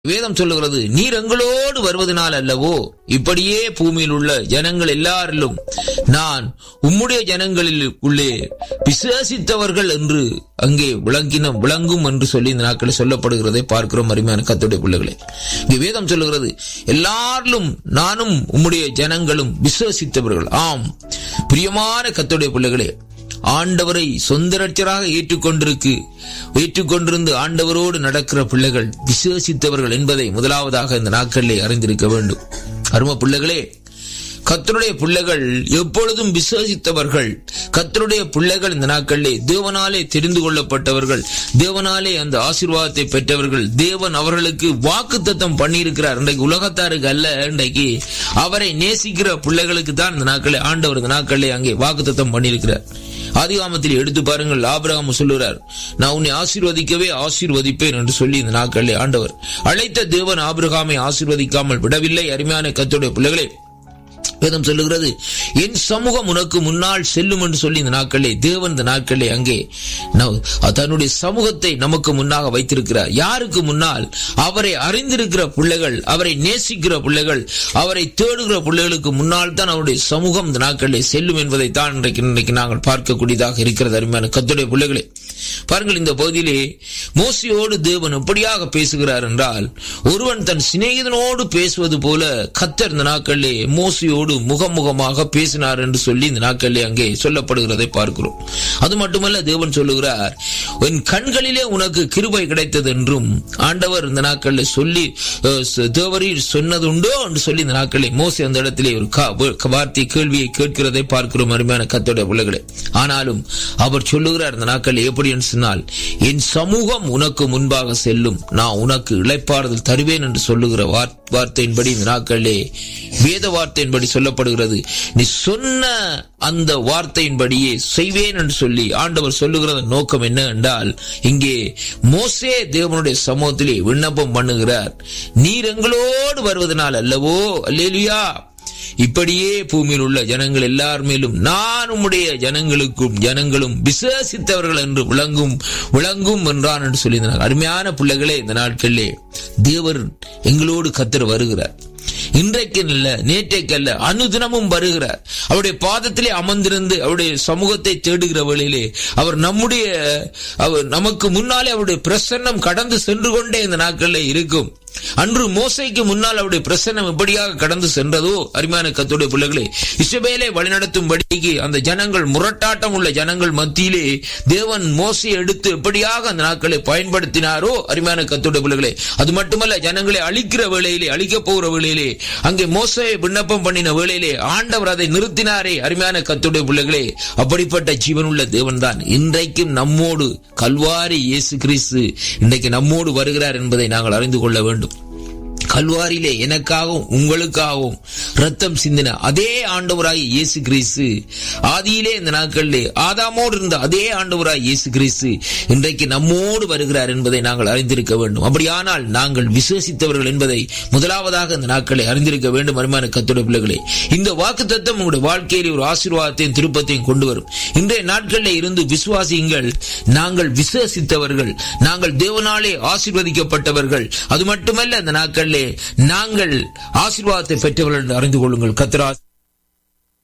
வேதம் சொல்லுகிறது நீர் எங்களோடு வருவதனால் அல்லவோ இப்படியே பூமியில் உள்ள ஜனங்கள் எல்லாரிலும் நான் உம்முடைய ஜனங்களில் உள்ளே விசேஷித்தவர்கள் என்று அங்கே விளங்கின விளங்கும் என்று சொல்லி இந்த நாட்களில் சொல்லப்படுகிறதை பார்க்கிறோம் அருமையான கத்துடைய பிள்ளைகளே இங்கே வேதம் சொல்லுகிறது எல்லாரிலும் நானும் உம்முடைய ஜனங்களும் விசுவசித்தவர்கள் ஆம் பிரியமான கத்துடைய பிள்ளைகளே ஆண்டவரை சொந்த ரட்சராக ஏற்றுக்கொண்டிருக்கு ஏற்றுக்கொண்டிருந்து ஆண்டவரோடு நடக்கிற பிள்ளைகள் விசேஷித்தவர்கள் என்பதை முதலாவதாக இந்த நாட்களிலே அறிந்திருக்க வேண்டும் அரும பிள்ளைகளே கத்தருடைய பிள்ளைகள் எப்பொழுதும் விசுவசித்தவர்கள் கத்தருடைய பிள்ளைகள் இந்த நாட்களிலே தேவனாலே தெரிந்து கொள்ளப்பட்டவர்கள் தேவனாலே அந்த ஆசீர்வாதத்தை பெற்றவர்கள் தேவன் அவர்களுக்கு வாக்கு தத்தம் பண்ணியிருக்கிறார் இன்றைக்கு உலகத்தாருக்கு அல்ல இன்றைக்கு அவரை நேசிக்கிற பிள்ளைகளுக்கு தான் இந்த நாட்களில் ஆண்டவர் இந்த நாட்களிலே அங்கே வாக்கு தத்தம் பண்ணியிருக்கிறார் ஆதிகாமத்தில் எடுத்து பாருங்கள் ஆபிரகாம் சொல்லுகிறார் நான் உன்னை ஆசீர்வதிக்கவே ஆசீர்வதிப்பேன் என்று சொல்லி இந்த நாட்களிலே ஆண்டவர் அழைத்த தேவன் ஆபிரகாமை ஆசீர்வதிக்காமல் விடவில்லை அருமையான கத்தோடைய பிள்ளைகளே வேதம் சொல்லுகிறது என் சமூகம் உனக்கு முன்னால் செல்லும் என்று சொல்லி இந்த நாட்களே தேவன் இந்த நாட்களே அங்கே தன்னுடைய சமூகத்தை நமக்கு முன்னாக வைத்திருக்கிறார் யாருக்கு முன்னால் அவரை அறிந்திருக்கிற பிள்ளைகள் அவரை நேசிக்கிற பிள்ளைகள் அவரை தேடுகிற பிள்ளைகளுக்கு முன்னால் தான் அவருடைய சமூகம் இந்த நாட்களிலே செல்லும் என்பதை தான் இன்றைக்கு இன்றைக்கு நாங்கள் பார்க்கக்கூடியதாக இருக்கிறது அருமையான கத்துடைய பிள்ளைகளே பாருங்கள் இந்த பகுதியிலே மோசியோடு தேவன் எப்படியாக பேசுகிறார் என்றால் ஒருவன் தன் சிநேகிதனோடு பேசுவது போல கத்தர் இந்த நாட்களிலே மோசியோடு முகமுகமாக பேசினார் என்று சொல்லி இந்த நாட்களிலே அங்கே சொல்லப்படுகிறதை பார்க்கிறோம் அது மட்டுமல்ல தேவன் சொல்லுகிறார் என் கண்களிலே உனக்கு கிருபை கிடைத்தது என்றும் ஆண்டவர் இந்த நாட்களில் சொல்லி தேவரீர் சொன்னதுண்டோ என்று சொல்லி இந்த நாட்களில் மோசி அந்த இடத்திலே ஒரு வார்த்தை கேள்வியை கேட்கிறதை பார்க்கிறோம் அருமையான கத்தோட பிள்ளைகளே ஆனாலும் அவர் சொல்லுகிறார் இந்த நாட்களில் எப்படி என்று சொன்னால் என் சமூகம் உனக்கு முன்பாக செல்லும் நான் உனக்கு இழைப்பாறுதல் தருவேன் என்று சொல்லுகிற வார்த்தையின்படி இந்த நாட்களிலே வேத வார்த்தையின்படி சொல்லப்படுகிறது நீ சொன்ன அந்த வார்த்தையின்படியே செய்வேன் என்று சொல்லி ஆண்டவர் சொல்லுகிற நோக்கம் என்ன என்றால் இங்கே மோசே தேவனுடைய சமூகத்திலே விண்ணப்பம் பண்ணுகிறார் நீர் எங்களோடு வருவதனால் அல்லவோ அல்லேலுயா இப்படியே பூமியில் உள்ள ஜனங்கள் எல்லார் மேலும் நான் உம்முடைய ஜனங்களுக்கும் ஜனங்களும் விசேஷித்தவர்கள் என்று விளங்கும் விளங்கும் என்றான் என்று சொல்லியிருந்தார் அருமையான பிள்ளைகளே இந்த நாட்களிலே தேவர் எங்களோடு கத்தர் வருகிறார் இன்றைக்கு அல்ல நேற்றைக்கு அல்ல அனுதினமும் வருகிறார் அவருடைய பாதத்திலே அமர்ந்திருந்து அவருடைய சமூகத்தை தேடுகிற வழியிலே அவர் நம்முடைய அவர் நமக்கு முன்னாலே அவருடைய பிரசன்னம் கடந்து சென்று கொண்டே இந்த நாட்களில் இருக்கும் அன்று மோசைக்கு முன்னால் அவருடைய பிரசன்னம் எப்படியாக கடந்து சென்றதோ அருமையான கத்துடைய பிள்ளைகளே இசபேலை வழிநடத்தும்படிக்கு அந்த ஜனங்கள் முரட்டாட்டம் உள்ள ஜனங்கள் மத்தியிலே தேவன் மோசையை எடுத்து எப்படியாக அந்த நாட்களை பயன்படுத்தினாரோ அருமையான கத்துடைய பிள்ளைகளே அது மட்டுமல்ல ஜனங்களை அழிக்கிற வேளையிலே அழிக்க போகிற வேளையிலே அங்கே மோசையை விண்ணப்பம் பண்ணின வேளையிலே ஆண்டவர் அதை நிறுத்தினாரே அருமையான கத்துடைய பிள்ளைகளே அப்படிப்பட்ட ஜீவனுள்ள தேவன் தான் இன்றைக்கும் நம்மோடு கல்வாரி இயேசு கிறிஸ்து இன்றைக்கு நம்மோடு வருகிறார் என்பதை நாங்கள் அறிந்து கொள்ள வேண்டும் கல்வாரியிலே எனக்காகவும் உங்களுக்காகவும் ரத்தம் சிந்தின அதே ஆண்டவராய் இயேசு கிறிஸ்து ஆதியிலே இந்த நாட்களிலே ஆதாமோடு இருந்த அதே ஆண்டவராய் இயேசு கிறிஸ்து இன்றைக்கு நம்மோடு வருகிறார் என்பதை நாங்கள் அறிந்திருக்க வேண்டும் அப்படியானால் நாங்கள் விசுவசித்தவர்கள் என்பதை முதலாவதாக இந்த நாட்களை அறிந்திருக்க வேண்டும் அருமையான கத்துடைய பிள்ளைகளே இந்த வாக்கு தத்துவம் உங்களுடைய வாழ்க்கையில் ஒரு ஆசீர்வாதத்தையும் திருப்பத்தையும் கொண்டு வரும் இன்றைய நாட்களில் இருந்து விசுவாசியுங்கள் நாங்கள் விசுவசித்தவர்கள் நாங்கள் தேவனாலே ஆசீர்வதிக்கப்பட்டவர்கள் அது மட்டுமல்ல இந்த நாட்களிலே நாங்கள் ஆசீர்வாதத்தை பெற்றவர்கள் என்று அறிந்து கொள்ளுங்கள் கத்திரா